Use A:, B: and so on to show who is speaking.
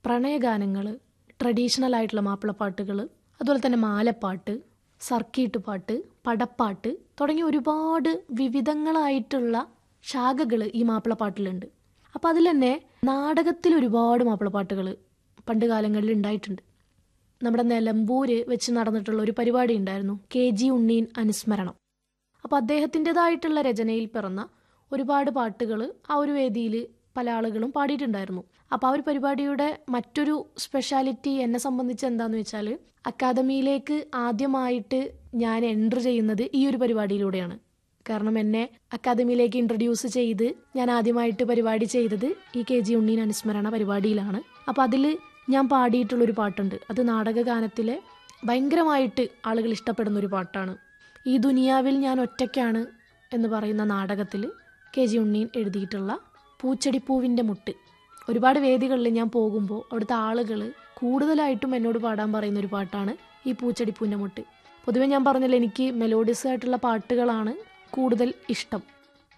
A: പ്രണയഗാനങ്ങൾ traditional ആയിട്ടുള്ള മാപ്പിളപ്പാട്ടുകൾ അതുപോലെ തന്നെ മാലപ്പാട്ട് സർക്കീട്ട് പാട്ട് പടപ്പാട്ട് തുടങ്ങിയ ഒരുപാട് വിവിധങ്ങളായിട്ടുള്ള ശാഖകൾ ഈ മാപ്പിളപ്പാട്ടിലുണ്ട് അപ്പോൾ അതിൽ തന്നെ നാടകത്തിൽ ഒരുപാട് മാപ്പിളപ്പാട്ടുകൾ പണ്ട് കാലങ്ങളിൽ ഉണ്ടായിട്ടുണ്ട് നമ്മുടെ നിലമ്പൂര് വെച്ച് നടന്നിട്ടുള്ള ഒരു പരിപാടി ഉണ്ടായിരുന്നു കെ ജി ഉണ്ണീൻ അനുസ്മരണം അപ്പോൾ അദ്ദേഹത്തിൻ്റെതായിട്ടുള്ള രചനയിൽ പിറന്ന ഒരുപാട് പാട്ടുകൾ ആ ഒരു വേദിയിൽ പല ആളുകളും പാടിയിട്ടുണ്ടായിരുന്നു അപ്പോൾ ആ ഒരു പരിപാടിയുടെ മറ്റൊരു സ്പെഷ്യാലിറ്റി എന്നെ സംബന്ധിച്ച് എന്താന്ന് വെച്ചാൽ അക്കാദമിയിലേക്ക് ആദ്യമായിട്ട് ഞാൻ എൻട്രി ചെയ്യുന്നത് ഈ ഒരു പരിപാടിയിലൂടെയാണ് കാരണം എന്നെ അക്കാദമിയിലേക്ക് ഇൻട്രൊഡ്യൂസ് ചെയ്ത് ഞാൻ ആദ്യമായിട്ട് പരിപാടി ചെയ്തത് ഈ കെ ജി ഉണ്ണീൻ അനുസ്മരണ പരിപാടിയിലാണ് അപ്പോൾ അതിൽ ഞാൻ പാടിയിട്ടുള്ളൊരു പാട്ടുണ്ട് അത് നാടകഗാനത്തിലെ ഭയങ്കരമായിട്ട് ആളുകൾ ഇഷ്ടപ്പെടുന്ന ഒരു പാട്ടാണ് ഈ ദുനിയാവിൽ ഞാൻ ഒറ്റയ്ക്കാണ് എന്ന് പറയുന്ന നാടകത്തിൽ കെ ജി ഉണ്ണീൻ എഴുതിയിട്ടുള്ള പൂച്ചെടിപ്പൂവിൻ്റെ മുട്ട് ഒരുപാട് വേദികളിൽ ഞാൻ പോകുമ്പോൾ അവിടുത്തെ ആളുകൾ കൂടുതലായിട്ടും എന്നോട് പാടാൻ പറയുന്ന ഒരു പാട്ടാണ് ഈ പൂച്ചെടിപ്പൂവിൻ്റെ മുട്ട് പൊതുവെ ഞാൻ പറഞ്ഞല്ലോ എനിക്ക് മെലോഡിയസ് ആയിട്ടുള്ള പാട്ടുകളാണ് കൂടുതൽ ഇഷ്ടം